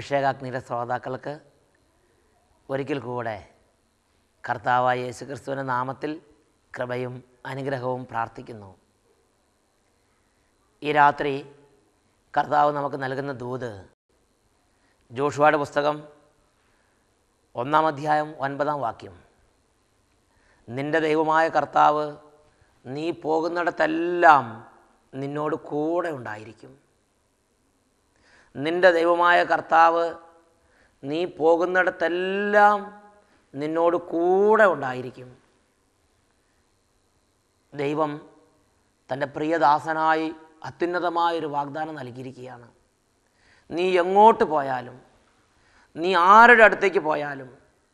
അഭിഷേകാഗ്നിയുടെ ശ്രോതാക്കൾക്ക് ഒരിക്കൽ കൂടെ കർത്താവായ യേശുക്രിസ്തുവിൻ്റെ നാമത്തിൽ കൃപയും അനുഗ്രഹവും പ്രാർത്ഥിക്കുന്നു ഈ രാത്രി കർത്താവ് നമുക്ക് നൽകുന്ന ദൂത് ജോഷുവയുടെ പുസ്തകം ഒന്നാം അധ്യായം ഒൻപതാം വാക്യം നിന്റെ ദൈവമായ കർത്താവ് നീ പോകുന്നിടത്തെല്ലാം നിന്നോട് കൂടെ ഉണ്ടായിരിക്കും നിന്റെ ദൈവമായ കർത്താവ് നീ പോകുന്നിടത്തെല്ലാം നിന്നോട് കൂടെ ഉണ്ടായിരിക്കും ദൈവം തൻ്റെ പ്രിയദാസനായി അത്യുന്നതമായൊരു വാഗ്ദാനം നൽകിയിരിക്കുകയാണ് നീ എങ്ങോട്ട് പോയാലും നീ ആരുടെ അടുത്തേക്ക് പോയാലും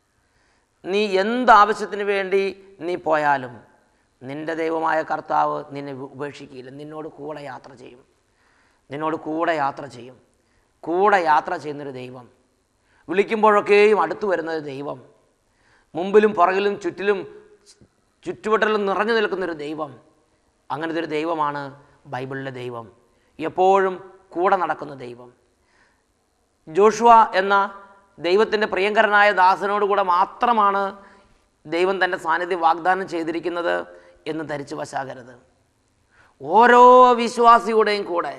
നീ എന്ത് ആവശ്യത്തിന് വേണ്ടി നീ പോയാലും നിൻ്റെ ദൈവമായ കർത്താവ് നിന്നെ ഉപേക്ഷിക്കില്ല നിന്നോട് കൂടെ യാത്ര ചെയ്യും നിന്നോട് കൂടെ യാത്ര ചെയ്യും കൂടെ യാത്ര ചെയ്യുന്നൊരു ദൈവം വിളിക്കുമ്പോഴൊക്കെയും അടുത്തു വരുന്നൊരു ദൈവം മുമ്പിലും പുറകിലും ചുറ്റിലും ചുറ്റുവട്ടലും നിറഞ്ഞു നിൽക്കുന്നൊരു ദൈവം അങ്ങനത്തെ ഒരു ദൈവമാണ് ബൈബിളിലെ ദൈവം എപ്പോഴും കൂടെ നടക്കുന്ന ദൈവം ജോഷുവ എന്ന ദൈവത്തിൻ്റെ പ്രിയങ്കരനായ ദാസനോട് കൂടെ മാത്രമാണ് ദൈവം തൻ്റെ സാന്നിധ്യം വാഗ്ദാനം ചെയ്തിരിക്കുന്നത് എന്ന് ധരിച്ചു വശാകരുത് ഓരോ വിശ്വാസിയുടെയും കൂടെ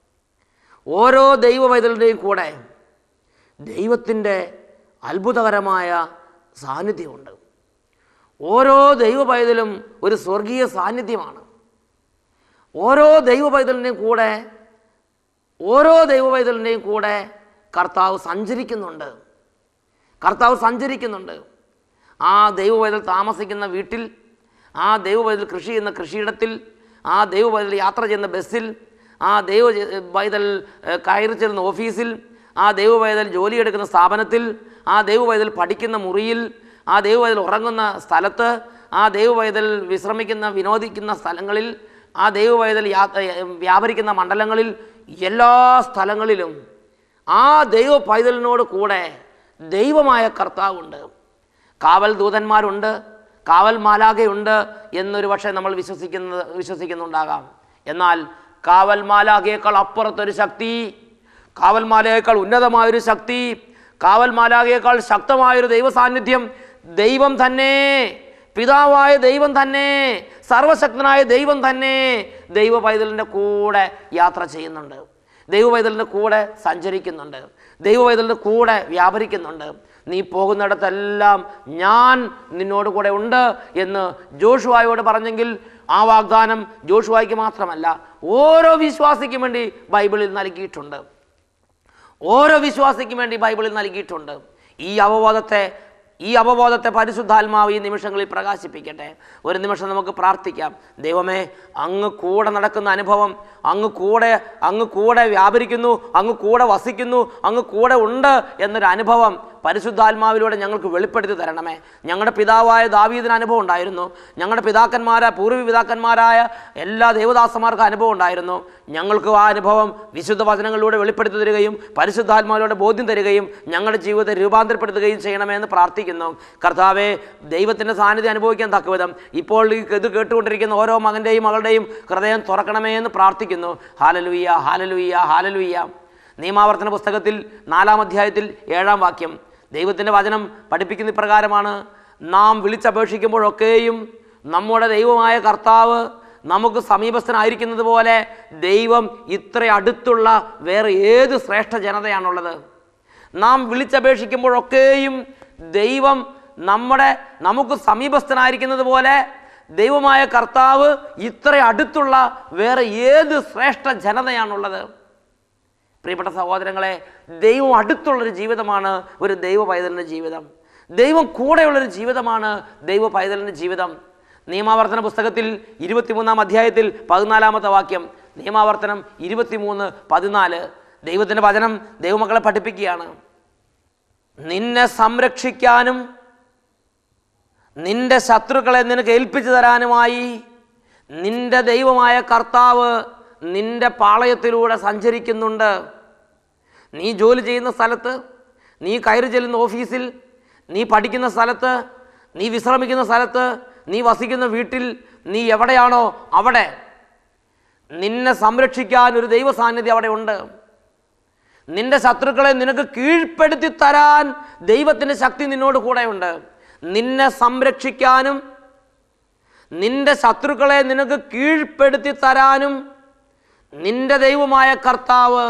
ഓരോ ദൈവ പൈതലുടെയും കൂടെ ദൈവത്തിൻ്റെ അത്ഭുതകരമായ സാന്നിധ്യമുണ്ട് ഓരോ ദൈവ പൈതലും ഒരു സ്വർഗീയ സാന്നിധ്യമാണ് ഓരോ ദൈവ പൈതലിൻ്റെയും കൂടെ ഓരോ ദൈവ പൈതലിൻ്റെയും കൂടെ കർത്താവ് സഞ്ചരിക്കുന്നുണ്ട് കർത്താവ് സഞ്ചരിക്കുന്നുണ്ട് ആ ദൈവ പൈതൽ താമസിക്കുന്ന വീട്ടിൽ ആ ദൈവ പൈതൽ കൃഷി ചെയ്യുന്ന കൃഷിയിടത്തിൽ ആ ദൈവ പൈതൽ യാത്ര ചെയ്യുന്ന ബസ്സിൽ ആ ദൈവ ജ- പൈതൽ ഏഹ്, കയറി ചെല്ലുന്ന ഓഫീസിൽ ആ ദൈവ പൈതൽ ജോലിയെടുക്കുന്ന സ്ഥാപനത്തിൽ ആ ദൈവ പൈതൽ പഠിക്കുന്ന മുറിയിൽ ആ ദൈവ പൈതൽ ഉറങ്ങുന്ന സ്ഥലത്ത് ആ ദൈവ പൈതൽ വിശ്രമിക്കുന്ന വിനോദിക്കുന്ന സ്ഥലങ്ങളിൽ ആ ദൈവ പൈതൽ യാ ഏഹ്, വ്യാപരിക്കുന്ന മണ്ഡലങ്ങളിൽ എല്ലാ സ്ഥലങ്ങളിലും ആ ദൈവ പൈതലിനോട് കൂടെ ദൈവമായ കർത്താവുണ്ട് കാവൽ ദൂതന്മാരുണ്ട് കാവൽ മാലാഖയുണ്ട് എന്നൊരു പക്ഷേ നമ്മൾ വിശ്വസിക്കുന്നത് വിശ്വസിക്കുന്നുണ്ടാകാം എന്നാൽ കാവൽ മാലാഖയേക്കാൾ അപ്പുറത്തൊരു ശക്തി കാവൽ മാലയേക്കാൾ ഉന്നതമായൊരു ശക്തി കാവൽ മാലാഖയേക്കാൾ ശക്തമായൊരു ദൈവ സാന്നിധ്യം ദൈവം തന്നെ പിതാവായ ദൈവം തന്നെ സർവശക്തനായ ദൈവം തന്നെ ദൈവ പൈതലിൻ്റെ കൂടെ യാത്ര ചെയ്യുന്നുണ്ട് ദൈവ പൈതലിൻ്റെ കൂടെ സഞ്ചരിക്കുന്നുണ്ട് ദൈവ പൈതലിൻ്റെ കൂടെ വ്യാപരിക്കുന്നുണ്ട് നീ പോകുന്നിടത്തെല്ലാം ഞാൻ നിന്നോട് കൂടെ ഉണ്ട് എന്ന് ജോഷുവായോട് പറഞ്ഞെങ്കിൽ ആ വാഗ്ദാനം ജോഷുവായ്ക്ക് മാത്രമല്ല ഓരോ വിശ്വാസിക്കും വേണ്ടി ബൈബിളിൽ നൽകിയിട്ടുണ്ട് ഓരോ വിശ്വാസിക്കും വേണ്ടി ബൈബിളിൽ നൽകിയിട്ടുണ്ട് ഈ അവബോധത്തെ ഈ അവബോധത്തെ പരിശുദ്ധാത്മാവ് ഈ നിമിഷങ്ങളിൽ പ്രകാശിപ്പിക്കട്ടെ ഒരു നിമിഷം നമുക്ക് പ്രാർത്ഥിക്കാം ദൈവമേ അങ്ങ് കൂടെ നടക്കുന്ന അനുഭവം അങ്ങ് കൂടെ അങ്ങ് കൂടെ വ്യാപരിക്കുന്നു അങ്ങ് കൂടെ വസിക്കുന്നു അങ്ങ് കൂടെ ഉണ്ട് എന്നൊരു അനുഭവം പരിശുദ്ധാത്മാവിലൂടെ ഞങ്ങൾക്ക് വെളിപ്പെടുത്തി തരണമേ ഞങ്ങളുടെ പിതാവായ ദാവീദിന് അനുഭവം ഉണ്ടായിരുന്നു ഞങ്ങളുടെ പിതാക്കന്മാരായ പൂർവ്വ പിതാക്കന്മാരായ എല്ലാ ദേവദാസന്മാർക്കും അനുഭവം ഉണ്ടായിരുന്നു ഞങ്ങൾക്ക് ആ അനുഭവം വിശുദ്ധ വചനങ്ങളിലൂടെ വെളിപ്പെടുത്തി തരികയും പരിശുദ്ധാത്മാവിലൂടെ ബോധ്യം തരികയും ഞങ്ങളുടെ ജീവിതത്തെ രൂപാന്തരപ്പെടുത്തുകയും ചെയ്യണമേ എന്ന് പ്രാർത്ഥിക്കുന്നു കർത്താവെ ദൈവത്തിൻ്റെ സാന്നിധ്യം അനുഭവിക്കാൻ തക്കവിധം ഇപ്പോൾ ഈ ഇത് കേട്ടുകൊണ്ടിരിക്കുന്ന ഓരോ മകൻ്റെയും മകളുടെയും ഹൃദയം തുറക്കണമേ എന്ന് പ്രാർത്ഥിക്കുന്നു ഹാലലുയ്യ ഹാലലുയ്യ ഹാലലുയ്യ നിയമാവർത്തന പുസ്തകത്തിൽ നാലാം അധ്യായത്തിൽ ഏഴാം വാക്യം ദൈവത്തിൻ്റെ വചനം പഠിപ്പിക്കുന്ന ഇപ്രകാരമാണ് നാം വിളിച്ചപേക്ഷിക്കുമ്പോഴൊക്കെയും നമ്മുടെ ദൈവമായ കർത്താവ് നമുക്ക് സമീപസ്ഥനായിരിക്കുന്നത് പോലെ ദൈവം ഇത്ര അടുത്തുള്ള വേറെ ഏത് ശ്രേഷ്ഠ ജനതയാണുള്ളത് നാം വിളിച്ചപേക്ഷിക്കുമ്പോഴൊക്കെയും ദൈവം നമ്മുടെ നമുക്ക് സമീപസ്ഥനായിരിക്കുന്നത് പോലെ ദൈവമായ കർത്താവ് ഇത്ര അടുത്തുള്ള വേറെ ഏത് ശ്രേഷ്ഠ ജനതയാണുള്ളത് പ്രിയപ്പെട്ട സഹോദരങ്ങളെ ദൈവം അടുത്തുള്ളൊരു ജീവിതമാണ് ഒരു ദൈവ പൈതലിൻ്റെ ജീവിതം ദൈവം കൂടെയുള്ളൊരു ജീവിതമാണ് ദൈവ പൈതലിൻ്റെ ജീവിതം നിയമാവർത്തന പുസ്തകത്തിൽ ഇരുപത്തിമൂന്നാം അധ്യായത്തിൽ പതിനാലാമത്തെ വാക്യം നിയമാവർത്തനം ഇരുപത്തിമൂന്ന് പതിനാല് ദൈവത്തിൻ്റെ വചനം ദൈവമക്കളെ പഠിപ്പിക്കുകയാണ് നിന്നെ സംരക്ഷിക്കാനും നിന്റെ ശത്രുക്കളെ നിനക്ക് ഏൽപ്പിച്ചു തരാനുമായി നിന്റെ ദൈവമായ കർത്താവ് നിന്റെ പാളയത്തിലൂടെ സഞ്ചരിക്കുന്നുണ്ട് നീ ജോലി ചെയ്യുന്ന സ്ഥലത്ത് നീ കയറി ചെല്ലുന്ന ഓഫീസിൽ നീ പഠിക്കുന്ന സ്ഥലത്ത് നീ വിശ്രമിക്കുന്ന സ്ഥലത്ത് നീ വസിക്കുന്ന വീട്ടിൽ നീ എവിടെയാണോ അവിടെ നിന്നെ സംരക്ഷിക്കാൻ ഒരു ദൈവ സാന്നിധ്യം അവിടെ ഉണ്ട് നിന്റെ ശത്രുക്കളെ നിനക്ക് കീഴ്പ്പെടുത്തി തരാൻ ദൈവത്തിൻ്റെ ശക്തി നിന്നോട് കൂടെയുണ്ട് നിന്നെ സംരക്ഷിക്കാനും നിന്റെ ശത്രുക്കളെ നിനക്ക് കീഴ്പ്പെടുത്തി തരാനും നിന്റെ ദൈവമായ കർത്താവ്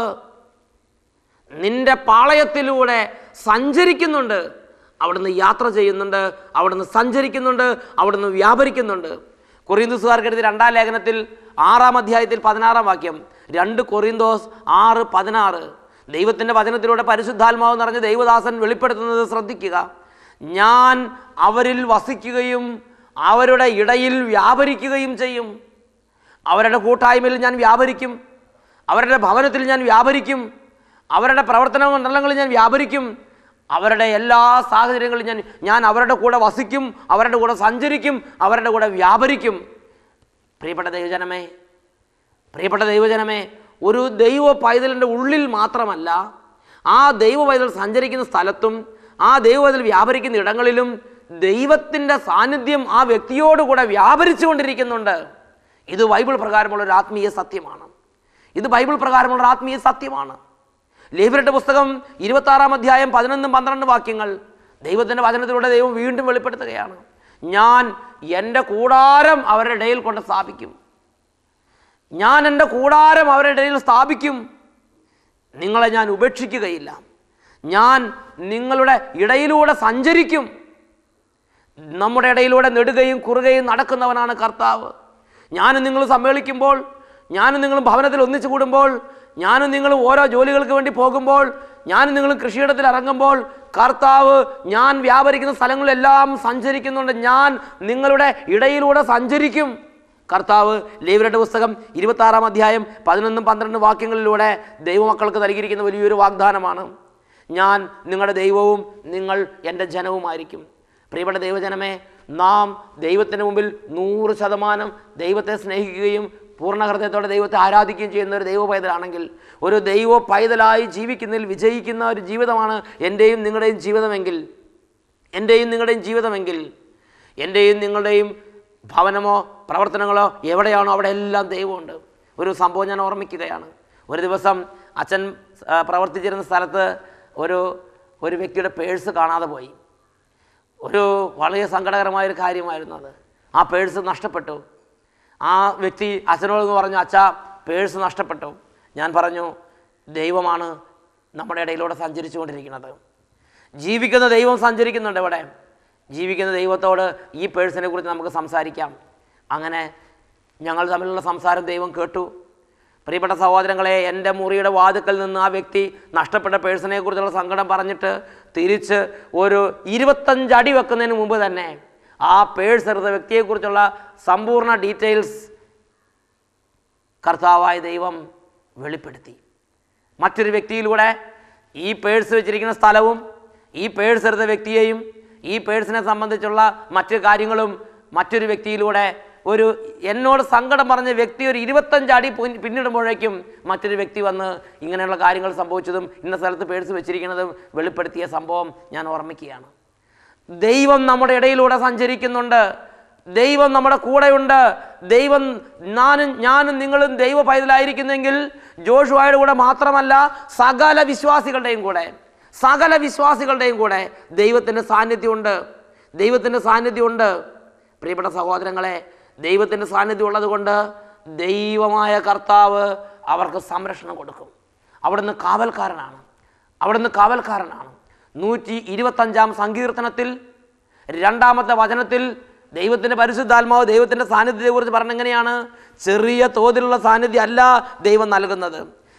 നിന്റെ പാളയത്തിലൂടെ സഞ്ചരിക്കുന്നുണ്ട് അവിടുന്ന് യാത്ര ചെയ്യുന്നുണ്ട് അവിടുന്ന് സഞ്ചരിക്കുന്നുണ്ട് അവിടുന്ന് വ്യാപരിക്കുന്നുണ്ട് കൊറിയന്തോസുകാർക്ക് എഴുതിയ രണ്ടാം ലേഖനത്തിൽ ആറാം അധ്യായത്തിൽ പതിനാറാം വാക്യം രണ്ട് കൊറിയന്തോസ് ആറ് പതിനാറ് ദൈവത്തിൻ്റെ വചനത്തിലൂടെ പരിശുദ്ധാത്മാവ് നിറഞ്ഞ ദൈവദാസൻ വെളിപ്പെടുത്തുന്നത് ശ്രദ്ധിക്കുക ഞാൻ അവരിൽ വസിക്കുകയും അവരുടെ ഇടയിൽ വ്യാപരിക്കുകയും ചെയ്യും അവരുടെ കൂട്ടായ്മയിൽ ഞാൻ വ്യാപരിക്കും അവരുടെ ഭവനത്തിൽ ഞാൻ വ്യാപരിക്കും അവരുടെ പ്രവർത്തന മണ്ഡലങ്ങളിൽ ഞാൻ വ്യാപരിക്കും അവരുടെ എല്ലാ സാഹചര്യങ്ങളിലും ഞാൻ ഞാൻ അവരുടെ കൂടെ വസിക്കും അവരുടെ കൂടെ സഞ്ചരിക്കും അവരുടെ കൂടെ വ്യാപരിക്കും പ്രിയപ്പെട്ട ദൈവജനമേ പ്രിയപ്പെട്ട ദൈവജനമേ ഒരു ദൈവ പൈതലിൻ്റെ ഉള്ളിൽ മാത്രമല്ല ആ ദൈവ പൈതൽ സഞ്ചരിക്കുന്ന സ്ഥലത്തും ആ ദൈവ പൈതൽ വ്യാപരിക്കുന്ന ഇടങ്ങളിലും ദൈവത്തിൻ്റെ സാന്നിധ്യം ആ വ്യക്തിയോടുകൂടെ വ്യാപരിച്ചു കൊണ്ടിരിക്കുന്നുണ്ട് ഇത് ബൈബിൾ പ്രകാരമുള്ള ഒരു ആത്മീയ സത്യമാണ് ഇത് ബൈബിൾ പ്രകാരമുള്ള ഒരു ആത്മീയ സത്യമാണ് ലേബിയുടെ പുസ്തകം ഇരുപത്താറാം അധ്യായം പതിനൊന്നും പന്ത്രണ്ട് വാക്യങ്ങൾ ദൈവത്തിൻ്റെ വചനത്തിലൂടെ ദൈവം വീണ്ടും വെളിപ്പെടുത്തുകയാണ് ഞാൻ എൻ്റെ കൂടാരം അവരുടെ ഇടയിൽ കൊണ്ട് സ്ഥാപിക്കും ഞാൻ എൻ്റെ കൂടാരം അവരുടെ ഇടയിൽ സ്ഥാപിക്കും നിങ്ങളെ ഞാൻ ഉപേക്ഷിക്കുകയില്ല ഞാൻ നിങ്ങളുടെ ഇടയിലൂടെ സഞ്ചരിക്കും നമ്മുടെ ഇടയിലൂടെ നെടുകയും കുറുകയും നടക്കുന്നവനാണ് കർത്താവ് ഞാനും നിങ്ങൾ സമ്മേളിക്കുമ്പോൾ ഞാനും നിങ്ങളും ഭവനത്തിൽ ഒന്നിച്ചു കൂടുമ്പോൾ ഞാനും നിങ്ങളും ഓരോ ജോലികൾക്ക് വേണ്ടി പോകുമ്പോൾ ഞാനും നിങ്ങളും കൃഷിയിടത്തിൽ ഇറങ്ങുമ്പോൾ കർത്താവ് ഞാൻ വ്യാപരിക്കുന്ന സ്ഥലങ്ങളിലെല്ലാം സഞ്ചരിക്കുന്നുണ്ട് ഞാൻ നിങ്ങളുടെ ഇടയിലൂടെ സഞ്ചരിക്കും കർത്താവ് ലേവരുടെ പുസ്തകം ഇരുപത്താറാം അധ്യായം പതിനൊന്നും പന്ത്രണ്ടും വാക്യങ്ങളിലൂടെ ദൈവമക്കൾക്ക് നൽകിയിരിക്കുന്ന വലിയൊരു വാഗ്ദാനമാണ് ഞാൻ നിങ്ങളുടെ ദൈവവും നിങ്ങൾ എൻ്റെ ജനവുമായിരിക്കും പ്രിയപ്പെട്ട ദൈവജനമേ നാം ദൈവത്തിന് മുമ്പിൽ നൂറ് ശതമാനം ദൈവത്തെ സ്നേഹിക്കുകയും പൂർണ്ണ ഹൃദയത്തോടെ ദൈവത്തെ ആരാധിക്കുകയും ചെയ്യുന്ന ഒരു ദൈവ പൈതലാണെങ്കിൽ ഒരു ദൈവ പൈതലായി ജീവിക്കുന്നതിൽ വിജയിക്കുന്ന ഒരു ജീവിതമാണ് എൻ്റെയും നിങ്ങളുടെയും ജീവിതമെങ്കിൽ എൻ്റെയും നിങ്ങളുടെയും ജീവിതമെങ്കിൽ എൻ്റെയും നിങ്ങളുടെയും ഭവനമോ പ്രവർത്തനങ്ങളോ എവിടെയാണോ അവിടെ എല്ലാം ദൈവമുണ്ട് ഒരു സംഭവം ഞാൻ ഓർമ്മിക്കുകയാണ് ഒരു ദിവസം അച്ഛൻ ആ, പ്രവർത്തിച്ചിരുന്ന സ്ഥലത്ത് ഒരു ഒരു വ്യക്തിയുടെ പേഴ്സ് കാണാതെ പോയി ഒരു വളരെ സങ്കടകരമായ ഒരു കാര്യമായിരുന്നു അത് ആ പേഴ്സ് നഷ്ടപ്പെട്ടു ആ വ്യക്തി അച്ഛനോട് പറഞ്ഞു അച്ഛാ പേഴ്സ് നഷ്ടപ്പെട്ടു ഞാൻ പറഞ്ഞു ദൈവമാണ് നമ്മുടെ ഇടയിലൂടെ സഞ്ചരിച്ചു കൊണ്ടിരിക്കുന്നത് ജീവിക്കുന്ന ദൈവം സഞ്ചരിക്കുന്നുണ്ട് ഇവിടെ ജീവിക്കുന്ന ദൈവത്തോട് ഈ പേഴ്സിനെ കുറിച്ച് നമുക്ക് സംസാരിക്കാം അങ്ങനെ ഞങ്ങൾ തമ്മിലുള്ള സംസാരം ദൈവം കേട്ടു പ്രിയപ്പെട്ട സഹോദരങ്ങളെ എൻ്റെ മുറിയുടെ വാതുക്കൽ നിന്ന് ആ വ്യക്തി നഷ്ടപ്പെട്ട പേഴ്സണെ കുറിച്ചുള്ള സങ്കടം പറഞ്ഞിട്ട് തിരിച്ച് ഒരു ഇരുപത്തഞ്ച് അടി വെക്കുന്നതിന് മുമ്പ് തന്നെ ആ പേഴ്സ് എടുത്ത വ്യക്തിയെക്കുറിച്ചുള്ള സമ്പൂർണ്ണ ഡീറ്റെയിൽസ് കർത്താവായ ദൈവം വെളിപ്പെടുത്തി മറ്റൊരു വ്യക്തിയിലൂടെ ഈ പേഴ്സ് വെച്ചിരിക്കുന്ന സ്ഥലവും ഈ പേഴ്സ് എടുത്ത വ്യക്തിയെയും ഈ പേഴ്സിനെ സംബന്ധിച്ചുള്ള മറ്റു കാര്യങ്ങളും മറ്റൊരു വ്യക്തിയിലൂടെ ഒരു എന്നോട് സങ്കടം പറഞ്ഞ വ്യക്തി ഒരു ഇരുപത്തഞ്ച് അടി പിൻ- പിന്നിടുമ്പോഴേക്കും മറ്റൊരു വ്യക്തി വന്ന് ഇങ്ങനെയുള്ള കാര്യങ്ങൾ സംഭവിച്ചതും ഇന്ന സ്ഥലത്ത് പേഴ്സ് വെച്ചിരിക്കുന്നതും വെളിപ്പെടുത്തിയ സംഭവം ഞാൻ ഓർമ്മിക്കുകയാണ് ദൈവം നമ്മുടെ ഇടയിലൂടെ സഞ്ചരിക്കുന്നുണ്ട് ദൈവം നമ്മുടെ കൂടെയുണ്ട് ദൈവം ഞാനും ഞാനും നിങ്ങളും ദൈവ പൈതലായിരിക്കുന്നെങ്കിൽ ജോഷുവായുടെ കൂടെ മാത്രമല്ല സകല വിശ്വാസികളുടെയും കൂടെ സകല വിശ്വാസികളുടെയും കൂടെ ദൈവത്തിൻ്റെ സാന്നിധ്യമുണ്ട് ദൈവത്തിൻ്റെ സാന്നിധ്യമുണ്ട് പ്രിയപ്പെട്ട സഹോദരങ്ങളെ ദൈവത്തിൻ്റെ സാന്നിധ്യം ഉള്ളതുകൊണ്ട് ദൈവമായ കർത്താവ് അവർക്ക് സംരക്ഷണം കൊടുക്കും അവിടുന്ന് കാവൽക്കാരനാണ് അവിടുന്ന് കാവൽക്കാരനാണ് നൂറ്റി ഇരുപത്തഞ്ചാം സങ്കീർത്തനത്തിൽ രണ്ടാമത്തെ വചനത്തിൽ ദൈവത്തിൻ്റെ പരിശുദ്ധാത്മാവ് ദൈവത്തിൻ്റെ സാന്നിധ്യത്തെക്കുറിച്ച് പറഞ്ഞെങ്ങനെയാണ് ചെറിയ തോതിലുള്ള സാന്നിധ്യം അല്ല ദൈവം നൽകുന്നത്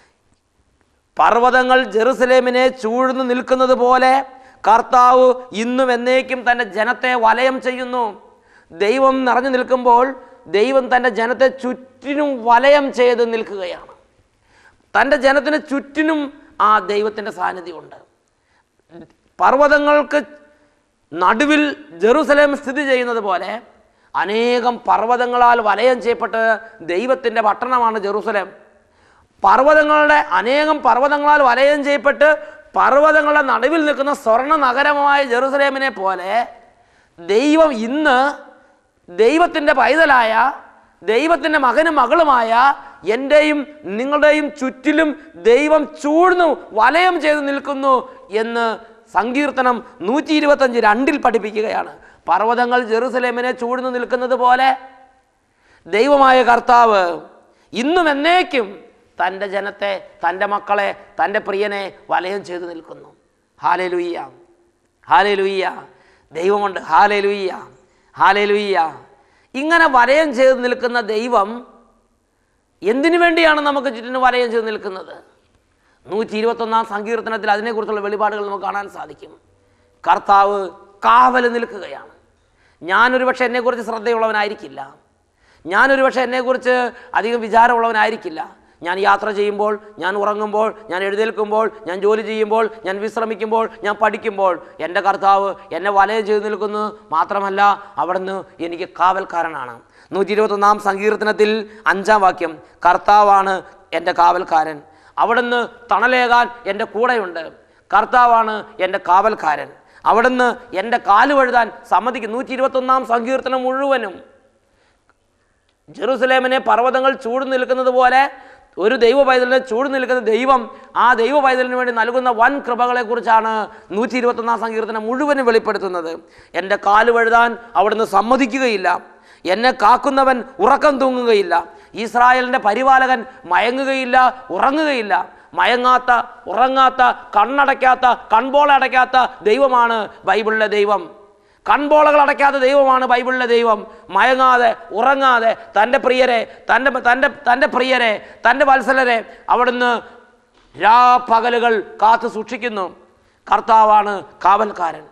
പർവ്വതങ്ങൾ ജെറുസലേമിനെ ചൂഴ്ന്നു നിൽക്കുന്നത് പോലെ കർത്താവ് ഇന്നും എന്നേക്കും തൻ്റെ ജനത്തെ വലയം ചെയ്യുന്നു ദൈവം നിറഞ്ഞു നിൽക്കുമ്പോൾ ദൈവം തൻ്റെ ജനത്തെ ചുറ്റിനും വലയം ചെയ്ത് നിൽക്കുകയാണ് തൻ്റെ ജനത്തിന് ചുറ്റിനും ആ ദൈവത്തിൻ്റെ സാന്നിധ്യമുണ്ട് പർവ്വതങ്ങൾക്ക് നടുവിൽ ജെറുസലേം സ്ഥിതി ചെയ്യുന്നത് പോലെ അനേകം പർവ്വതങ്ങളാൽ വലയം ചെയ്യപ്പെട്ട് ദൈവത്തിൻ്റെ പട്ടണമാണ് ജെറുസലേം പർവ്വതങ്ങളുടെ അനേകം പർവ്വതങ്ങളാൽ വലയം ചെയ്യപ്പെട്ട് പർവ്വതങ്ങളുടെ നടുവിൽ നിൽക്കുന്ന സ്വർണ്ണ നഗരമായ ജെറുസലേമിനെ പോലെ ദൈവം ഇന്ന് ദൈവത്തിൻ്റെ പൈതലായ ദൈവത്തിൻ്റെ മകനും മകളുമായ എൻ്റെയും നിങ്ങളുടെയും ചുറ്റിലും ദൈവം ചൂഴ്ന്നു വലയം ചെയ്ത് നിൽക്കുന്നു എന്ന് സങ്കീർത്തനം നൂറ്റി ഇരുപത്തഞ്ച് രണ്ടിൽ പഠിപ്പിക്കുകയാണ് പർവ്വതങ്ങൾ ജെറുസലേമിനെ ചൂഴ്ന്നു നിൽക്കുന്നത് പോലെ ദൈവമായ കർത്താവ് ഇന്നും എന്നേക്കും തൻ്റെ ജനത്തെ തൻ്റെ മക്കളെ തൻ്റെ പ്രിയനെ വലയം ചെയ്തു നിൽക്കുന്നു ഹാലേ ലുയ്യ ഹാലേ ലുയ്യ ദൈവമുണ്ട് ഹാലേ ലുയ്യ ഹാലേ ലുയ്യ ഇങ്ങനെ വലയം ചെയ്ത് നിൽക്കുന്ന ദൈവം എന്തിനു വേണ്ടിയാണ് നമുക്ക് ചുറ്റിന് വലയം ചെയ്ത് നിൽക്കുന്നത് നൂറ്റി ഇരുപത്തൊന്നാം സങ്കീർത്തനത്തിൽ അതിനെക്കുറിച്ചുള്ള വെളിപാടുകൾ നമുക്ക് കാണാൻ സാധിക്കും കർത്താവ് കാവൽ നിൽക്കുകയാണ് ഞാനൊരു പക്ഷേ എന്നെക്കുറിച്ച് ശ്രദ്ധയുള്ളവനായിരിക്കില്ല ഞാനൊരു പക്ഷേ എന്നെക്കുറിച്ച് അധികം വിചാരമുള്ളവനായിരിക്കില്ല ഞാൻ യാത്ര ചെയ്യുമ്പോൾ ഞാൻ ഉറങ്ങുമ്പോൾ ഞാൻ എഴുന്നേൽക്കുമ്പോൾ ഞാൻ ജോലി ചെയ്യുമ്പോൾ ഞാൻ വിശ്രമിക്കുമ്പോൾ ഞാൻ പഠിക്കുമ്പോൾ എൻ്റെ കർത്താവ് എന്നെ വലയം ചെയ്ത് നിൽക്കുന്നു മാത്രമല്ല അവിടുന്ന് എനിക്ക് കാവൽക്കാരനാണ് നൂറ്റി ഇരുപത്തൊന്നാം സങ്കീർത്തനത്തിൽ അഞ്ചാം വാക്യം കർത്താവാണ് എൻ്റെ കാവൽക്കാരൻ അവിടുന്ന് തണലേകാൻ എൻ്റെ കൂടെയുണ്ട് കർത്താവാണ് എൻ്റെ കാവൽക്കാരൻ അവിടുന്ന് എൻ്റെ കാല് വഴുതാൻ സമ്മതിക്കും നൂറ്റി ഇരുപത്തൊന്നാം സങ്കീർത്തനം മുഴുവനും ജെറുസലേമിനെ പർവ്വതങ്ങൾ ചൂട് നിൽക്കുന്നത് പോലെ ഒരു ദൈവ പൈതലിനെ ചൂട് നിൽക്കുന്ന ദൈവം ആ ദൈവ പൈതലിന് വേണ്ടി നൽകുന്ന വൻ കൃപകളെക്കുറിച്ചാണ് നൂറ്റി ഇരുപത്തൊന്നാം സങ്കീർത്തനം മുഴുവനും വെളിപ്പെടുത്തുന്നത് എൻ്റെ കാല് വഴുതാൻ അവിടുന്ന് സമ്മതിക്കുകയില്ല എന്നെ കാക്കുന്നവൻ ഉറക്കം തൂങ്ങുകയില്ല ഇസ്രായേലിൻ്റെ പരിപാലകൻ മയങ്ങുകയില്ല ഉറങ്ങുകയില്ല മയങ്ങാത്ത ഉറങ്ങാത്ത കണ്ണടയ്ക്കാത്ത കൺപോളടയ്ക്കാത്ത ദൈവമാണ് ബൈബിളിലെ ദൈവം കൺപോളകൾ അടയ്ക്കാത്ത ദൈവമാണ് ബൈബിളിലെ ദൈവം മയങ്ങാതെ ഉറങ്ങാതെ തൻ്റെ പ്രിയരെ തൻ്റെ തൻ്റെ തൻ്റെ പ്രിയരെ തൻ്റെ വത്സലരെ അവിടുന്ന് രാപകലുകൾ കാത്തു സൂക്ഷിക്കുന്നു കർത്താവാണ് കാവൽക്കാരൻ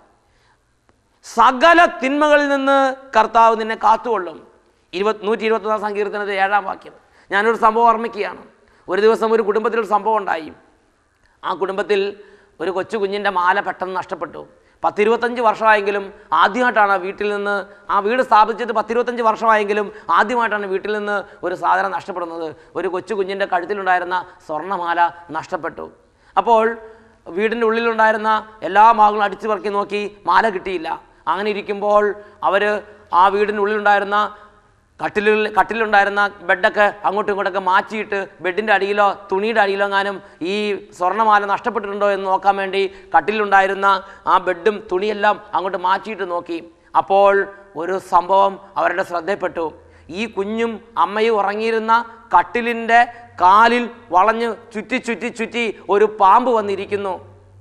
സകല തിന്മകളിൽ നിന്ന് കർത്താവ് നിന്നെ കാത്തുകൊള്ളും ഇരുപത് നൂറ്റി ഇരുപത്തൊന്നാം സങ്കീർത്തനത്തിൽ ഏഴാം വാക്യം ഞാനൊരു സംഭവം ഓർമ്മിക്കുകയാണ് ഒരു ദിവസം ഒരു കുടുംബത്തിൽ ഒരു സംഭവം ഉണ്ടായി ആ കുടുംബത്തിൽ ഒരു കൊച്ചു കുഞ്ഞിൻ്റെ മാല പെട്ടെന്ന് നഷ്ടപ്പെട്ടു പത്തിരുപത്തഞ്ച് വർഷമായെങ്കിലും ആദ്യമായിട്ടാണ് ആ വീട്ടിൽ നിന്ന് ആ വീട് സ്ഥാപിച്ചിട്ട് പത്തിരുപത്തഞ്ച് വർഷമായെങ്കിലും ആദ്യമായിട്ടാണ് വീട്ടിൽ നിന്ന് ഒരു സാധനം നഷ്ടപ്പെടുന്നത് ഒരു കൊച്ചു കുഞ്ഞിൻ്റെ കഴുത്തിലുണ്ടായിരുന്ന സ്വർണ്ണമാല നഷ്ടപ്പെട്ടു അപ്പോൾ വീടിൻ്റെ ഉള്ളിലുണ്ടായിരുന്ന എല്ലാ ഭാഗങ്ങളും അടിച്ചു പറക്കി നോക്കി മാല കിട്ടിയില്ല അങ്ങനെ ഇരിക്കുമ്പോൾ അവർ ആ വീടിൻ്റെ ഉള്ളിലുണ്ടായിരുന്ന കട്ടിലിൽ കട്ടിലുണ്ടായിരുന്ന ബെഡൊക്കെ അങ്ങോട്ടും ഇങ്ങോട്ടൊക്കെ മാറ്റിയിട്ട് ബെഡിൻ്റെ അടിയിലോ തുണിയുടെ അടിയിലോ എങ്ങാനും ഈ സ്വർണ്ണമാല നഷ്ടപ്പെട്ടിട്ടുണ്ടോ എന്ന് നോക്കാൻ വേണ്ടി കട്ടിലുണ്ടായിരുന്ന ആ ബെഡും തുണിയെല്ലാം അങ്ങോട്ട് മാറ്റിയിട്ട് നോക്കി അപ്പോൾ ഒരു സംഭവം അവരുടെ ശ്രദ്ധയിൽപ്പെട്ടു ഈ കുഞ്ഞും അമ്മയും ഉറങ്ങിയിരുന്ന കട്ടിലിൻ്റെ കാലിൽ വളഞ്ഞ് ചുറ്റി ചുറ്റി ചുറ്റി ഒരു പാമ്പ് വന്നിരിക്കുന്നു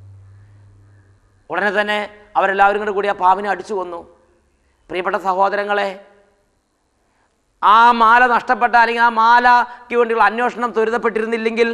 ഉടനെ തന്നെ അവരെല്ലാവരും കൂടെ കൂടി ആ പാമ്പിനെ അടിച്ചു കൊന്നു പ്രിയപ്പെട്ട സഹോദരങ്ങളെ ആ മാല നഷ്ടപ്പെട്ട അല്ലെങ്കിൽ ആ മാലയ്ക്ക് വേണ്ടിയുള്ള അന്വേഷണം ത്വരിതപ്പെട്ടിരുന്നില്ലെങ്കിൽ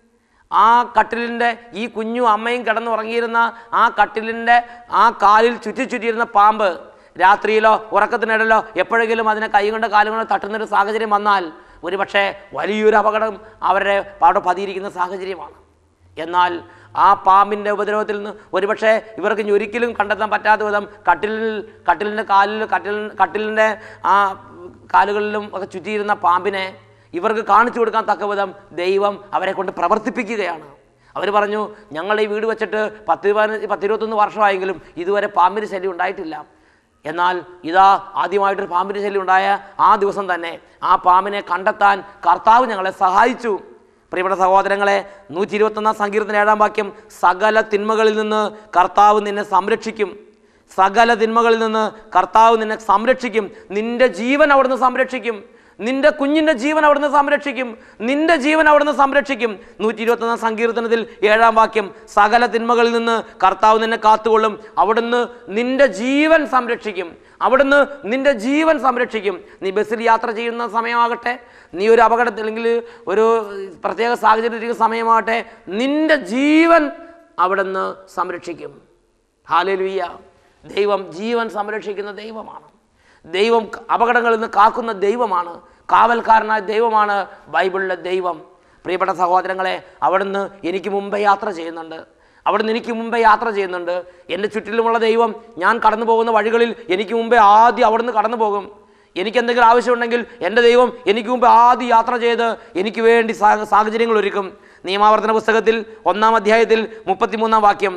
ആ കട്ടിലിൻ്റെ ഈ കുഞ്ഞും അമ്മയും കിടന്നുറങ്ങിയിരുന്ന ആ കട്ടിലിൻ്റെ ആ കാലിൽ ചുറ്റി ചുറ്റിയിരുന്ന പാമ്പ് രാത്രിയിലോ ഉറക്കത്തിനിടയിലോ എപ്പോഴെങ്കിലും അതിനെ കൈ കൊണ്ട് കാലും കൊണ്ട് തട്ടുന്നൊരു സാഹചര്യം വന്നാൽ ഒരുപക്ഷെ വലിയൊരു അപകടം അവരുടെ അവിടെ പതിയിരിക്കുന്ന സാഹചര്യമാണ് എന്നാൽ ആ പാമ്പിൻ്റെ ഉപദ്രവത്തിൽ നിന്ന് ഒരുപക്ഷെ ഇവർക്ക് ഇനി ഒരിക്കലും കണ്ടെത്താൻ പറ്റാത്ത വിധം കട്ടിലിൽ കട്ടിലിൻ്റെ കാലിൽ കട്ടിൽ കട്ടിലിൻ്റെ ആ കാലുകളിലും ഒക്കെ ചുറ്റിയിരുന്ന പാമ്പിനെ ഇവർക്ക് കാണിച്ചു കൊടുക്കാൻ തക്ക വിധം ദൈവം അവരെ കൊണ്ട് പ്രവർത്തിപ്പിക്കുകയാണ് അവർ പറഞ്ഞു ഞങ്ങൾ ഈ വീട് വെച്ചിട്ട് പത്ത് പതിനഞ്ച് പത്തിരുപത്തൊന്ന് വർഷമായെങ്കിലും ഇതുവരെ പാമ്പിന് ശല്യം ഉണ്ടായിട്ടില്ല എന്നാൽ ഇതാ ആദ്യമായിട്ടൊരു പാമ്പിന് ശല്യം ഉണ്ടായ ആ ദിവസം തന്നെ ആ പാമ്പിനെ കണ്ടെത്താൻ കർത്താവ് ഞങ്ങളെ സഹായിച്ചു പ്രിയപ്പെട്ട സഹോദരങ്ങളെ നൂറ്റി ഇരുപത്തൊന്നാം സങ്കീർത്തന ഏഴാം വാക്യം സകല തിന്മകളിൽ നിന്ന് കർത്താവ് നിന്നെ സംരക്ഷിക്കും സകല തിന്മകളിൽ നിന്ന് കർത്താവ് നിന്നെ സംരക്ഷിക്കും നിന്റെ ജീവൻ അവിടുന്ന് സംരക്ഷിക്കും നിന്റെ കുഞ്ഞിൻ്റെ ജീവൻ അവിടുന്ന് സംരക്ഷിക്കും നിന്റെ ജീവൻ അവിടുന്ന് സംരക്ഷിക്കും നൂറ്റി ഇരുപത്തൊന്നാം സങ്കീർത്തനത്തിൽ ഏഴാം വാക്യം സകല തിന്മകളിൽ നിന്ന് കർത്താവ് നിന്നെ കാത്തുകൊള്ളും അവിടുന്ന് നിന്റെ ജീവൻ സംരക്ഷിക്കും അവിടുന്ന് നിന്റെ ജീവൻ സംരക്ഷിക്കും നീ ബസ്സിൽ യാത്ര ചെയ്യുന്ന സമയമാകട്ടെ നീ ഒരു അപകടത്തിൽ അല്ലെങ്കിൽ ഒരു പ്രത്യേക സാഹചര്യത്തിൽ സമയമാകട്ടെ നിന്റെ ജീവൻ അവിടുന്ന് സംരക്ഷിക്കും ഹാലലുയ്യ ദൈവം ജീവൻ സംരക്ഷിക്കുന്ന ദൈവമാണ് ദൈവം അപകടങ്ങളിൽ നിന്ന് കാക്കുന്ന ദൈവമാണ് കാവൽക്കാരനായ ദൈവമാണ് ബൈബിളിലെ ദൈവം പ്രിയപ്പെട്ട സഹോദരങ്ങളെ അവിടുന്ന് എനിക്ക് മുമ്പേ യാത്ര ചെയ്യുന്നുണ്ട് അവിടുന്ന് എനിക്ക് മുമ്പേ യാത്ര ചെയ്യുന്നുണ്ട് എൻ്റെ ചുറ്റിലുമുള്ള ദൈവം ഞാൻ കടന്നു പോകുന്ന വഴികളിൽ എനിക്ക് മുമ്പേ ആദ്യം അവിടുന്ന് കടന്നു പോകും എനിക്ക് എന്തെങ്കിലും ആവശ്യമുണ്ടെങ്കിൽ എൻ്റെ ദൈവം എനിക്ക് മുമ്പ് ആദ്യം യാത്ര ചെയ്ത് എനിക്ക് വേണ്ടി സാ- സാഹചര്യങ്ങൾ ഒരുക്കും നിയമാവർത്തന പുസ്തകത്തിൽ ഒന്നാം അധ്യായത്തിൽ മുപ്പത്തിമൂന്നാം വാക്യം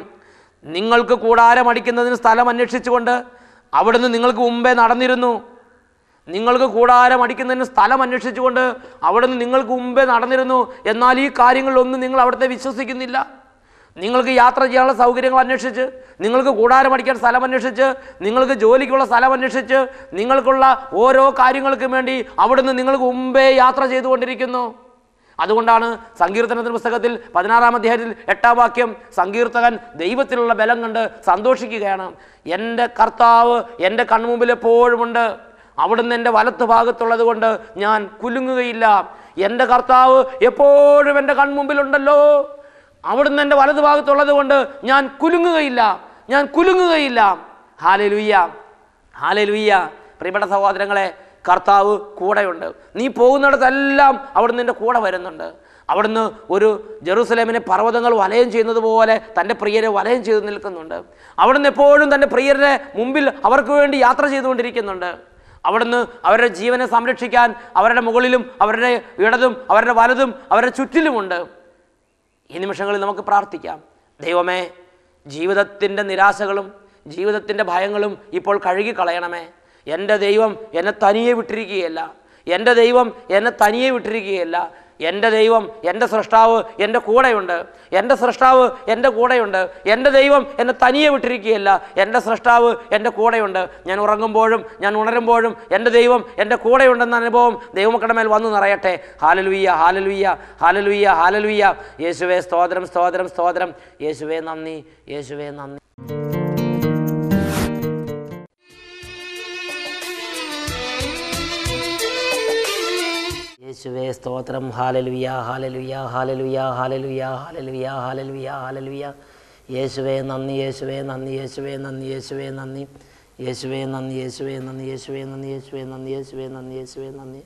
നിങ്ങൾക്ക് കൂടാരം അടിക്കുന്നതിന് സ്ഥലം അന്വേഷിച്ചുകൊണ്ട് അവിടുന്ന് നിങ്ങൾക്ക് മുമ്പേ നടന്നിരുന്നു നിങ്ങൾക്ക് കൂടാരം അടിക്കുന്നതിന് സ്ഥലം അന്വേഷിച്ചുകൊണ്ട് അവിടുന്ന് നിങ്ങൾക്ക് മുമ്പേ നടന്നിരുന്നു എന്നാൽ ഈ കാര്യങ്ങളിലൊന്നും നിങ്ങൾ അവിടുത്തെ വിശ്വസിക്കുന്നില്ല നിങ്ങൾക്ക് യാത്ര ചെയ്യാനുള്ള സൗകര്യങ്ങൾ അന്വേഷിച്ച് നിങ്ങൾക്ക് കൂടാരം അടിക്കാൻ സ്ഥലം അന്വേഷിച്ച് നിങ്ങൾക്ക് ജോലിക്കുള്ള സ്ഥലം അന്വേഷിച്ച് നിങ്ങൾക്കുള്ള ഓരോ കാര്യങ്ങൾക്കും വേണ്ടി അവിടുന്ന് നിങ്ങൾക്ക് മുമ്പേ യാത്ര ചെയ്തുകൊണ്ടിരിക്കുന്നു അതുകൊണ്ടാണ് സങ്കീർത്തനത്തിന് പുസ്തകത്തിൽ പതിനാറാം അധ്യായത്തിൽ എട്ടാം വാക്യം സങ്കീർത്തകൻ ദൈവത്തിലുള്ള ബലം കണ്ട് സന്തോഷിക്കുകയാണ് എൻ്റെ കർത്താവ് എൻ്റെ കൺമുമ്പിൽ എപ്പോഴുമുണ്ട് അവിടുന്ന് എൻ്റെ വലത്ത് ഭാഗത്തുള്ളത് കൊണ്ട് ഞാൻ കുലുങ്ങുകയില്ല എൻ്റെ കർത്താവ് എപ്പോഴും എൻ്റെ കൺമുമ്പിലുണ്ടല്ലോ അവിടുന്ന് എൻ്റെ വലത് ഭാഗത്തുള്ളത് കൊണ്ട് ഞാൻ കുലുങ്ങുകയില്ല ഞാൻ കുലുങ്ങുകയില്ല ഹാലെ ലുയ്യ ഹാലെ ലുയ്യ പ്രിയപ്പെട്ട സഹോദരങ്ങളെ കർത്താവ് കൂടെയുണ്ട് നീ പോകുന്നിടത്തെല്ലാം അവിടുന്ന് നിൻ്റെ കൂടെ വരുന്നുണ്ട് അവിടുന്ന് ഒരു ജെറൂസലേമിനെ പർവ്വതങ്ങൾ വലയം ചെയ്യുന്നത് പോലെ തൻ്റെ പ്രിയരെ വലയം ചെയ്ത് നിൽക്കുന്നുണ്ട് അവിടുന്ന് എപ്പോഴും തൻ്റെ പ്രിയരുടെ മുമ്പിൽ അവർക്ക് വേണ്ടി യാത്ര ചെയ്തുകൊണ്ടിരിക്കുന്നുണ്ട് അവിടുന്ന് അവരുടെ ജീവനെ സംരക്ഷിക്കാൻ അവരുടെ മുകളിലും അവരുടെ ഇടതും അവരുടെ വലതും അവരുടെ ചുറ്റിലുമുണ്ട് ഈ നിമിഷങ്ങളിൽ നമുക്ക് പ്രാർത്ഥിക്കാം ദൈവമേ ജീവിതത്തിൻ്റെ നിരാശകളും ജീവിതത്തിൻ്റെ ഭയങ്ങളും ഇപ്പോൾ കഴുകി കളയണമേ എൻ്റെ ദൈവം എന്നെ തനിയെ വിട്ടിരിക്കുകയല്ല എൻ്റെ ദൈവം എന്നെ തനിയെ വിട്ടിരിക്കുകയല്ല എൻ്റെ ദൈവം എൻ്റെ സൃഷ്ടാവ് എൻ്റെ കൂടെയുണ്ട് എൻ്റെ സൃഷ്ടാവ് എൻ്റെ കൂടെയുണ്ട് എൻ്റെ ദൈവം എന്നെ തനിയെ വിട്ടിരിക്കുകയല്ല എൻ്റെ സൃഷ്ടാവ് എൻ്റെ കൂടെയുണ്ട് ഞാൻ ഉറങ്ങുമ്പോഴും ഞാൻ ഉണരുമ്പോഴും എൻ്റെ ദൈവം എൻ്റെ കൂടെയുണ്ടെന്ന അനുഭവം ദൈവമക്കളുടെ മേൽ വന്നു നിറയട്ടെ ഹാലലുയ്യ ഹാലലുയ്യ ഹാലലുയ്യ ഹാലലുയ്യ യേശുവേ സ്തോത്രം സ്തോത്രം സ്തോത്രം യേശുവേ നന്ദി യേശുവേ നന്ദി യേശുവേ സ്തോത്രം ഹാലലുയ ഹാലലുയ ഹാലലുയ ഹാലലുയ ഹാലലുയ ഹാലലുയ ഹാലലുയ യേശുവേ നന്ദി യേശുവേ നന്ദി യേശുവേ നന്ദി യേശുവേ നന്ദി യേശുവേ നന്ദി യേശുവേ നന്ദി യേശുവേ നന്ദി യേശുവേ നന്ദി യേശുവേ നന്ദി യേശുവേ നന്ദി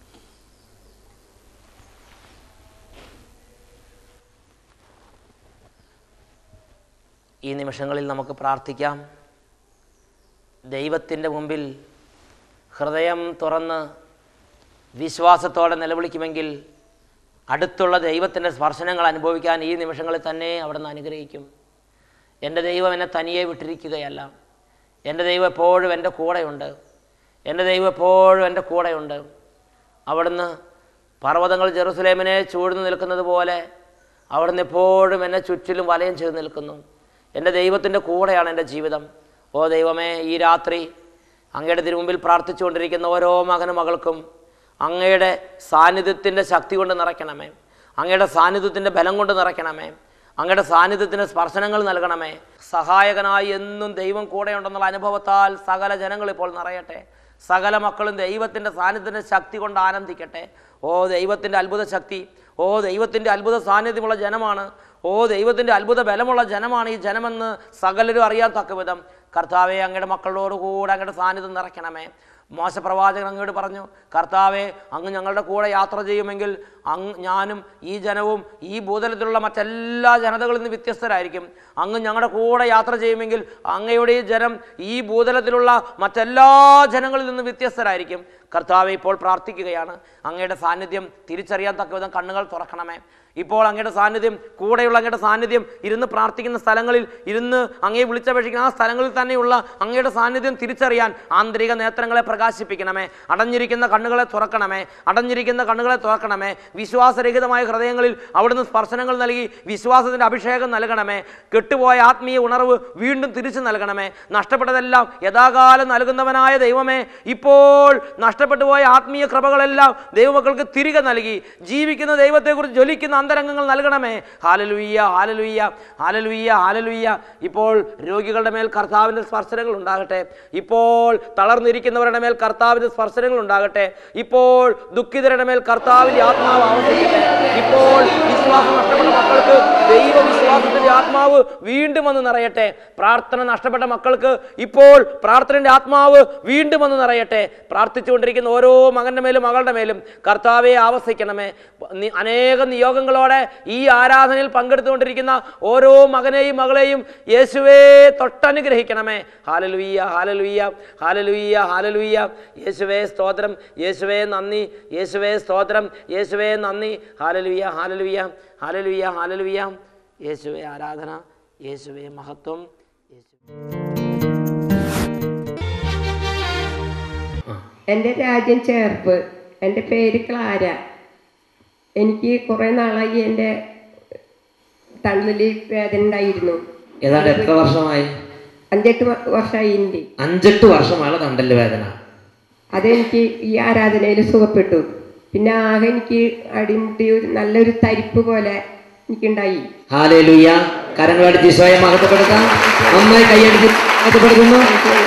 ഈ നിമിഷങ്ങളിൽ നമുക്ക് പ്രാർത്ഥിക്കാം ദൈവത്തിൻ്റെ മുമ്പിൽ ഹൃദയം തുറന്ന് വിശ്വാസത്തോടെ നിലവിളിക്കുമെങ്കിൽ അടുത്തുള്ള ദൈവത്തിൻ്റെ സ്പർശനങ്ങൾ അനുഭവിക്കാൻ ഈ നിമിഷങ്ങളിൽ തന്നെ അവിടുന്ന് അനുഗ്രഹിക്കും എൻ്റെ ദൈവം എന്നെ തനിയെ വിട്ടിരിക്കുകയല്ല എൻ്റെ ദൈവം എപ്പോഴും എൻ്റെ കൂടെയുണ്ട് എൻ്റെ ദൈവം എപ്പോഴും എൻ്റെ കൂടെയുണ്ട് അവിടുന്ന് പർവ്വതങ്ങൾ ജെറുസലേമിനെ ചൂഴ്ന്നു നിൽക്കുന്നത് പോലെ അവിടുന്ന് എപ്പോഴും എന്നെ ചുറ്റിലും വലയം ചെയ്ത് നിൽക്കുന്നു എൻ്റെ ദൈവത്തിൻ്റെ കൂടെയാണ് എൻ്റെ ജീവിതം ഓ ദൈവമേ ഈ രാത്രി അങ്ങയുടെ തിരുമുമ്പിൽ പ്രാർത്ഥിച്ചുകൊണ്ടിരിക്കുന്ന ഓരോ മകനും മകൾക്കും അങ്ങയുടെ സാന്നിധ്യത്തിൻ്റെ ശക്തി കൊണ്ട് നിറയ്ക്കണമേ അങ്ങയുടെ സാന്നിധ്യത്തിൻ്റെ ബലം കൊണ്ട് നിറയ്ക്കണമേ അങ്ങയുടെ സാന്നിധ്യത്തിന് സ്പർശനങ്ങൾ നൽകണമേ സഹായകനായി എന്നും ദൈവം കൂടെയുണ്ടെന്നുള്ള അനുഭവത്താൽ സകല ജനങ്ങൾ ഇപ്പോൾ നിറയട്ടെ സകല മക്കളും ദൈവത്തിൻ്റെ സാന്നിധ്യത്തിൻ്റെ ശക്തി കൊണ്ട് ആനന്ദിക്കട്ടെ ഓ ദൈവത്തിൻ്റെ അത്ഭുത ശക്തി ഓ ദൈവത്തിൻ്റെ അത്ഭുത സാന്നിധ്യമുള്ള ജനമാണ് ഓ ദൈവത്തിൻ്റെ അത്ഭുത ബലമുള്ള ജനമാണ് ഈ ജനമെന്ന് സകലരും അറിയാൻ തക്ക വിധം കർത്താവെ അങ്ങയുടെ മക്കളോടുകൂടെ അങ്ങയുടെ സാന്നിധ്യം നിറയ്ക്കണമേ മോശപ്രവാചകൻ അങ്ങോട്ട് പറഞ്ഞു കർത്താവെ അങ്ങ് ഞങ്ങളുടെ കൂടെ യാത്ര ചെയ്യുമെങ്കിൽ അങ്ങ് ഞാനും ഈ ജനവും ഈ ഭൂതലത്തിലുള്ള മറ്റെല്ലാ ജനതകളിൽ നിന്ന് വ്യത്യസ്തരായിരിക്കും അങ്ങ് ഞങ്ങളുടെ കൂടെ യാത്ര ചെയ്യുമെങ്കിൽ അങ്ങയുടെ ഈ ജനം ഈ ഭൂതലത്തിലുള്ള മറ്റെല്ലാ ജനങ്ങളിൽ നിന്ന് വ്യത്യസ്തരായിരിക്കും കർത്താവെ ഇപ്പോൾ പ്രാർത്ഥിക്കുകയാണ് അങ്ങയുടെ സാന്നിധ്യം തിരിച്ചറിയാൻ തക്ക വിധം കണ്ണുകൾ തുറക്കണമേ ഇപ്പോൾ അങ്ങയുടെ സാന്നിധ്യം കൂടെയുള്ള അങ്ങയുടെ സാന്നിധ്യം ഇരുന്ന് പ്രാർത്ഥിക്കുന്ന സ്ഥലങ്ങളിൽ ഇരുന്ന് അങ്ങയെ വിളിച്ചപേക്ഷിക്കുന്ന ആ സ്ഥലങ്ങളിൽ തന്നെയുള്ള അങ്ങയുടെ സാന്നിധ്യം തിരിച്ചറിയാൻ ആന്തരിക നേത്രങ്ങളെ പ്രകാശിപ്പിക്കണമേ അടഞ്ഞിരിക്കുന്ന കണ്ണുകളെ തുറക്കണമേ അടഞ്ഞിരിക്കുന്ന കണ്ണുകളെ തുറക്കണമേ വിശ്വാസരഹിതമായ ഹൃദയങ്ങളിൽ അവിടുന്ന് സ്പർശനങ്ങൾ നൽകി വിശ്വാസത്തിൻ്റെ അഭിഷേകം നൽകണമേ കെട്ടുപോയ ആത്മീയ ഉണർവ് വീണ്ടും തിരിച്ചു നൽകണമേ നഷ്ടപ്പെട്ടതെല്ലാം യഥാകാലം നൽകുന്നവനായ ദൈവമേ ഇപ്പോൾ നഷ്ടപ്പെട്ടു പോയ ആത്മീയ കൃപകളെല്ലാം ദൈവമക്കൾക്ക് തിരികെ നൽകി ജീവിക്കുന്ന ദൈവത്തെക്കുറിച്ച് ജ്വലിക്കുന്ന അന്തരംഗങ്ങൾ നൽകണമേ ഹാലലുയ്യ ഹാലലുയ്യ ഹാലലുയ്യ ഹാലലുയ്യ ഇപ്പോൾ രോഗികളുടെ മേൽ കർത്താവിൻ്റെ സ്പർശനങ്ങൾ ഉണ്ടാകട്ടെ ഇപ്പോൾ തളർന്നിരിക്കുന്നവരുടെ മേൽ കർത്താവിൻ്റെ സ്പർശനങ്ങൾ ഉണ്ടാകട്ടെ ഇപ്പോൾ ദുഃഖിതരുടെ മേൽ കർത്താവിൻ്റെ ആത്മാവ് ആവശ്യിക്കട്ടെ ഇപ്പോൾ വിശ്വാസം നഷ്ടപ്പെട്ട മക്കൾക്ക് ദൈവവിശ്വാസത്തിൻ്റെ ആത്മാവ് വീണ്ടും വന്ന് നിറയട്ടെ പ്രാർത്ഥന നഷ്ടപ്പെട്ട മക്കൾക്ക് ഇപ്പോൾ പ്രാർത്ഥനയുടെ ആത്മാവ് വീണ്ടും വന്ന് നിറയട്ടെ പ്രാർത്ഥിച്ചുകൊണ്ടിരിക്കുന്ന ഓരോ മകൻ്റെ മേലും മകളുടെ മേലും കർത്താവെ ആവസിക്കണമേ നി- അനേകം നിയോഗങ്ങളോടെ ഈ ആരാധനയിൽ പങ്കെടുത്തുകൊണ്ടിരിക്കുന്ന ഓരോ മകനെയും മകളെയും യേശുവേ തൊട്ടനുഗ്രഹിക്കണമേ ഹാലലുയ്യ ഹാലലുയ്യ ഹാലലുയ്യ ഹാലലുയ്യ യേശുവേ സ്തോത്രം യേശുവേ നന്ദി യേശുവേ സ്തോത്രം യേശുവേ നന്ദി ഹാലലുയ്യ ഹാലലുയ്യ ഹാലലുയ്യ ഹാലലുയ്യ യേശുവേ ആരാധന യേശുവേ മഹത്വം യേശു എൻ്റെ രാജ്യം ചേർപ്പ് എൻ്റെ പേര് ക്ലാര എനിക്ക് കുറേ നാളായി എൻ്റെ തണ്ടലിൽ വേദന ഉണ്ടായിരുന്നു ഏതാണ്ട് എത്ര വർഷമായി അഞ്ചെട്ട് വ- വർഷമായി ഉണ്ട് അഞ്ചെട്ട് വർഷമാണ് തണ്ടല് വേദന അതെനിക്ക് ഈ ആരാധനയിൽ സുഖപ്പെട്ടു പിന്നെ ആകെ എനിക്ക് അടിമുട്ടി ഒരു നല്ലൊരു തരിപ്പ് പോലെ എനിക്കുണ്ടായി ഹാലേലുയ്യ കരങ്ങളടിച്ച് ഈശോയെ മഹത്വപ്പെടുത്താം നന്നായി കൈയടിച്ച് മഹത്വപ്പെടുത്തുന്നു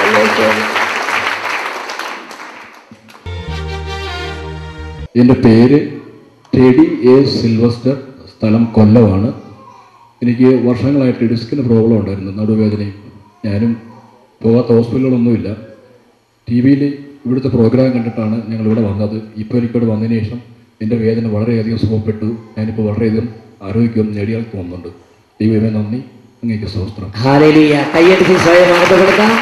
എൻ്റെ പേര് ടെഡി എ സിൽവസ്റ്റർ സ്ഥലം കൊല്ലമാണ് എനിക്ക് വർഷങ്ങളായിട്ട് ഡിസ്കിന് പ്രോബ്ലം ഉണ്ടായിരുന്നു നടുവേദനയും ഞാനും പോകാത്ത ഹോസ്പിറ്റലുകളൊന്നുമില്ല ടി വിയിൽ ഇവിടുത്തെ പ്രോഗ്രാം കണ്ടിട്ടാണ് ഞങ്ങൾ ഇവിടെ വന്നത് ഇപ്പോൾ എനിക്കിവിടെ വന്നതിന് ശേഷം എൻ്റെ വേദന വളരെയധികം സുഖപ്പെട്ടു ഞാനിപ്പോൾ വളരെയധികം ആരോഗ്യം നേടിയാൽ തോന്നുന്നുണ്ട് ദൈവമേ നന്ദി അങ്ങേക്ക് സ്വസ്ത്രം ഹാലേലുയ്യ കൈയടിച്ച് ഈശോയെ മഹത്വപ്പെടുത്താം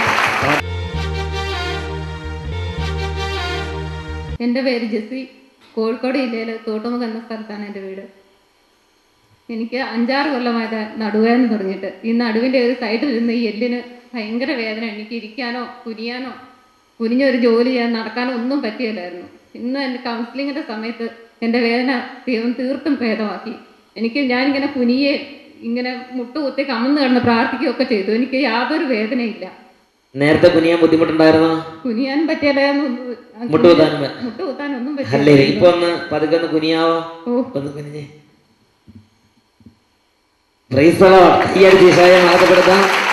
എൻ്റെ പേര് ജെസ്സി കോഴിക്കോട് ജില്ലയിലെ തോട്ടുമുഖ എന്ന സ്ഥലത്താണ് എൻ്റെ വീട് എനിക്ക് അഞ്ചാറ് കൊല്ലമായത് നടുവേദന തുടങ്ങിയിട്ട് ഈ നടുവിൻ്റെ ഒരു സൈഡിൽ ഇരുന്ന് ഈ എല്ലിന് ഭയങ്കര വേദന എനിക്ക് ഇരിക്കാനോ കുനിയാനോ കുനിഞ്ഞൊരു ജോലി ചെയ്യാൻ നടക്കാനോ ഒന്നും പറ്റിയില്ലായിരുന്നു ഇന്ന് എൻ്റെ കൗൺസിലിങ്ങിൻ്റെ സമയത്ത് എൻ്റെ വേദന ദൈവം തീർത്തും ഭേദമാക്കി എനിക്ക് ഞാനിങ്ങനെ കുനിയെ ഇങ്ങനെ മുട്ടുകുത്തി കമന്ന് കിടന്ന് പ്രാർത്ഥിക്കുകയൊക്കെ ചെയ്തു എനിക്ക് യാതൊരു വേദനയില്ല നേരത്തെ കുനിയാൻ ബുദ്ധിമുട്ടുണ്ടായിരുന്നോ കുനിയാനും പറ്റിയാലും മുട്ടുകുത്താനും പ- മുട്ടുകുത്താനൊന്നും അല്ലേ പറ്റില്ല ഇപ്പൊ ഒന്ന് പതുക്കെ ഒന്ന് കുനിയാവോ ഓ ഇപ്പൊ ഒന്ന് കുനിഞ്ഞേ പ്രൈസ് കൈയടിച്ച് ഈശോയെ മഹത്വപ്പെടുത്താം